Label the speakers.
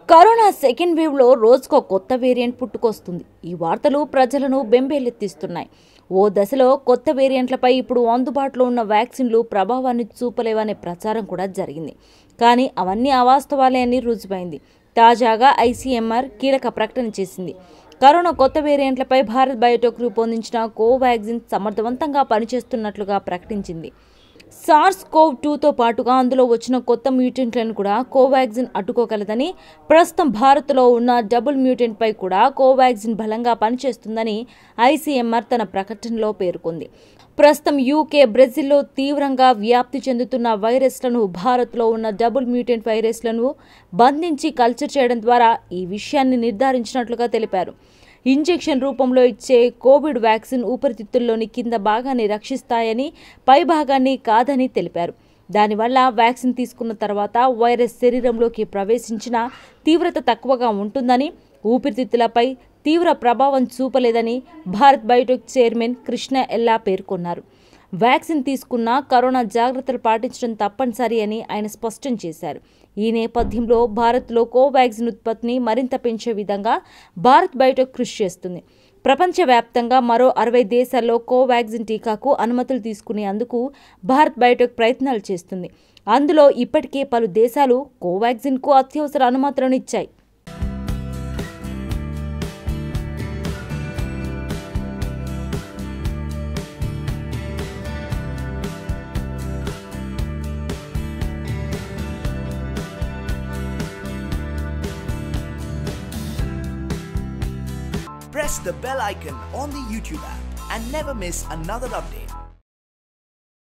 Speaker 1: Corona second వేవ్లో రోజుకో కొత్త వేరియంట్ పుట్టుకొస్తుంది ఈ వార్తలు ప్రజలను బెంబేలెత్తిస్తున్నాయి ఓ దశలో కొత్త వేరియంట్లపై ఇప్పుడు అందుబాటులో ఉన్న వ్యాక్సిన్లు ప్రభావాన్ని చూపలేవనే ప్రచారం కూడా జరిగింది కానీ అవన్నీ అవాస్తవాలే అని రుజువైంది తాజాగా ఐసీఎంఆర్ కీలక ప్రకటన చేసింది కరోనా కొత్త వేరియంట్లపై భారత్ బయోటెక్ రూపొందించిన కోవాక్సిన్ సమర్థవంతంగా పనిచేస్తున్నట్లుగా ప్రకటించింది సార్స్ కోవ్ టూతో పాటుగా అందులో వచ్చిన కొత్త మ్యూటెంట్లను కూడా కోవాక్సిన్ అడ్డుకోగలదని ప్రస్తుతం భారత్లో ఉన్న డబుల్ మ్యూటెంట్పై కూడా కోవాక్సిన్ బలంగా పనిచేస్తుందని ఐసీఎంఆర్ తన ప్రకటనలో పేర్కొంది ప్రస్తుతం యూకే బ్రెజిల్లో తీవ్రంగా వ్యాప్తి చెందుతున్న వైరస్లను భారత్లో ఉన్న డబుల్ మ్యూటెంట్ వైరస్లను బంధించి కల్చర్ చేయడం ద్వారా ఈ విషయాన్ని నిర్ధారించినట్లుగా తెలిపారు ఇంజెక్షన్ రూపంలో ఇచ్చే కోవిడ్ వ్యాక్సిన్ ఊపిరితిత్తుల్లోని కింద భాగాన్ని రక్షిస్తాయని పై భాగాన్ని కాదని తెలిపారు దానివల్ల వ్యాక్సిన్ తీసుకున్న తర్వాత వైరస్ శరీరంలోకి ప్రవేశించిన తీవ్రత తక్కువగా ఉంటుందని ఊపిరితిత్తులపై తీవ్ర ప్రభావం చూపలేదని భారత్ బయోటెక్ చైర్మన్ కృష్ణ ఎల్లా పేర్కొన్నారు వ్యాక్సిన్ తీసుకున్న కరోనా జాగ్రత్తలు పాటించడం తప్పనిసరి అని ఆయన స్పష్టం చేశారు ఈ నేపథ్యంలో భారత్లో కోవాక్సిన్ ఉత్పత్తిని మరింత పెంచే విధంగా భారత్ బయోటెక్ కృషి చేస్తుంది ప్రపంచవ్యాప్తంగా మరో అరవై దేశాల్లో కోవాక్సిన్ టీకాకు అనుమతులు తీసుకునేందుకు భారత్ బయోటెక్ ప్రయత్నాలు చేస్తుంది అందులో ఇప్పటికే పలు దేశాలు కోవాక్సిన్కు అత్యవసర అనుమతులను ఇచ్చాయి
Speaker 2: press the bell icon on the YouTube app and never miss another update.